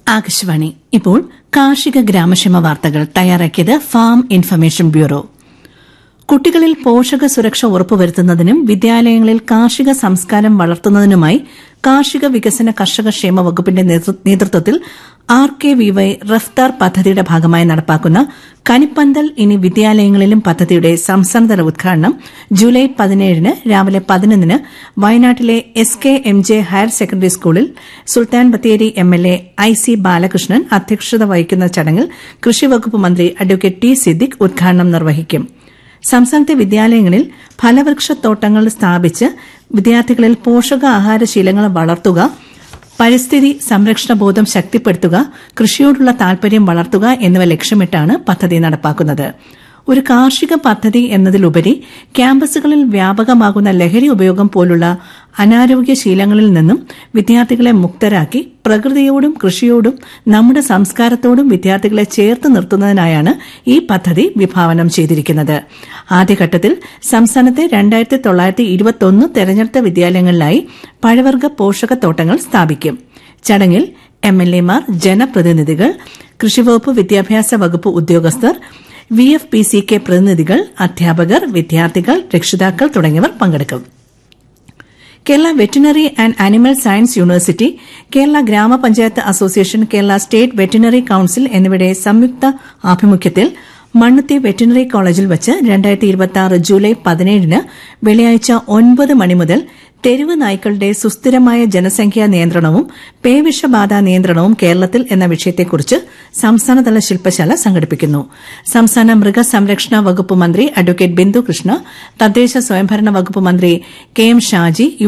ആകാശവാണി ഇപ്പോൾ കാർഷിക ഗ്രാമക്ഷേമ വാർത്തകൾ തയ്യാറാക്കിയത് ഫാം ഇൻഫർമേഷൻ ബ്യൂറോ കുട്ടികളിൽ പോഷക സുരക്ഷ ഉറപ്പുവരുത്തുന്നതിനും വിദ്യാലയങ്ങളിൽ കാർഷിക സംസ്കാരം വളർത്തുന്നതിനുമായി കാർഷിക വികസന കർഷക ക്ഷേമ വകുപ്പിന്റെ നേതൃത്വത്തിൽ R K V Y Raftaar പദ്ധതിയുടെ ഭാഗമായി നടപ്പാക്കുന്ന കനിപ്പന്തൽ ഇനി വിദ്യാലയങ്ങളിലും പദ്ധതിയുടെ സംസ്ഥാനതല ഉദ്ഘാടനം ജൂലൈ പതിനേഴിന് രാവിലെ പതിനൊന്നിന് വയനാട്ടിലെ S K M J higher secondary സ്കൂളിൽ Sultan Bathery M L A I C Balakrishnan അധ്യക്ഷത വഹിക്കുന്ന ചടങ്ങിൽ കൃഷിവകുപ്പ് മന്ത്രി അഡ്വക്കേറ്റ് ടി സിദ്ദിഖ് ഉദ്ഘാടനം നിർവഹിക്കും സംസ്ഥാനത്തെ വിദ്യാലയങ്ങളിൽ ഫലവൃക്ഷത്തോട്ടങ്ങൾ സ്ഥാപിച്ച് വിദ്യാർത്ഥികളിൽ പോഷകാഹാര ശീലങ്ങൾ വളർത്തുക പരിസ്ഥിതി സംരക്ഷണ ബോധം ശക്തിപ്പെടുത്തുക കൃഷിയോടുള്ള താൽപര്യം വളർത്തുക എന്നിവ ലക്ഷ്യമിട്ടാണ് പദ്ധതി നടപ്പാക്കുന്നത് ഒരു കാർഷിക പദ്ധതി എന്നതിലുപരി ക്യാമ്പസുകളിൽ വ്യാപകമാകുന്ന ലഹരി ഉപയോഗം പോലുള്ള അനാരോഗ്യ ശീലങ്ങളിൽ നിന്നും വിദ്യാർത്ഥികളെ മുക്തരാക്കി പ്രകൃതിയോടും കൃഷിയോടും നമ്മുടെ സംസ്കാരത്തോടും വിദ്യാർത്ഥികളെ ചേർത്ത് നിർത്തുന്നതിനായാണ് ഈ പദ്ധതി വിഭാവനം ചെയ്തിരിക്കുന്നത് ആദ്യഘട്ടത്തിൽ സംസ്ഥാനത്തെ രണ്ടായിരത്തി തൊള്ളായിരത്തി ഇരുപത്തൊന്ന് തെരഞ്ഞെടുത്ത വിദ്യാലയങ്ങളിലായി പഴവർഗ്ഗ പോഷകത്തോട്ടങ്ങൾ സ്ഥാപിക്കും ചടങ്ങിൽ എംഎൽഎമാർ ജനപ്രതിനിധികൾ കൃഷിവകുപ്പ് വിദ്യാഭ്യാസ വകുപ്പ് ഉദ്യോഗസ്ഥർ V F P C K പ്രതിനിധികൾ അധ്യാപകർ വിദ്യാർത്ഥികൾ രക്ഷിതാക്കൾ തുടങ്ങിയവർ പങ്കെടുക്കും Kerala veterinary and animal science university Kerala ഗ്രാമപഞ്ചായത്ത് association Kerala state veterinary council എന്നിവയുടെ സംയുക്ത ആഭിമുഖ്യത്തിൽ മണ്ണുത്തി വെറ്റിനറി കോളേജിൽ വച്ച് ജൂലൈ പതിനേഴിന് വെള്ളിയാഴ്ച ഒൻപത് മണി മുതൽ തെരുവ് നായ്ക്കളുടെ സുസ്ഥിരമായ ജനസംഖ്യാ നിയന്ത്രണവും പേവിഷബാധ നിയന്ത്രണവും കേരളത്തിൽ എന്ന വിഷയത്തെക്കുറിച്ച് സംസ്ഥാനതല ശില്പശാല സംഘടിപ്പിക്കുന്നു സംസ്ഥാന മൃഗസംരക്ഷണ വകുപ്പ് മന്ത്രി അഡ്വക്കേറ്റ് ബിന്ദു കൃഷ്ണ തദ്ദേശ സ്വയംഭരണ വകുപ്പ് മന്ത്രി കെ എം ഷാജി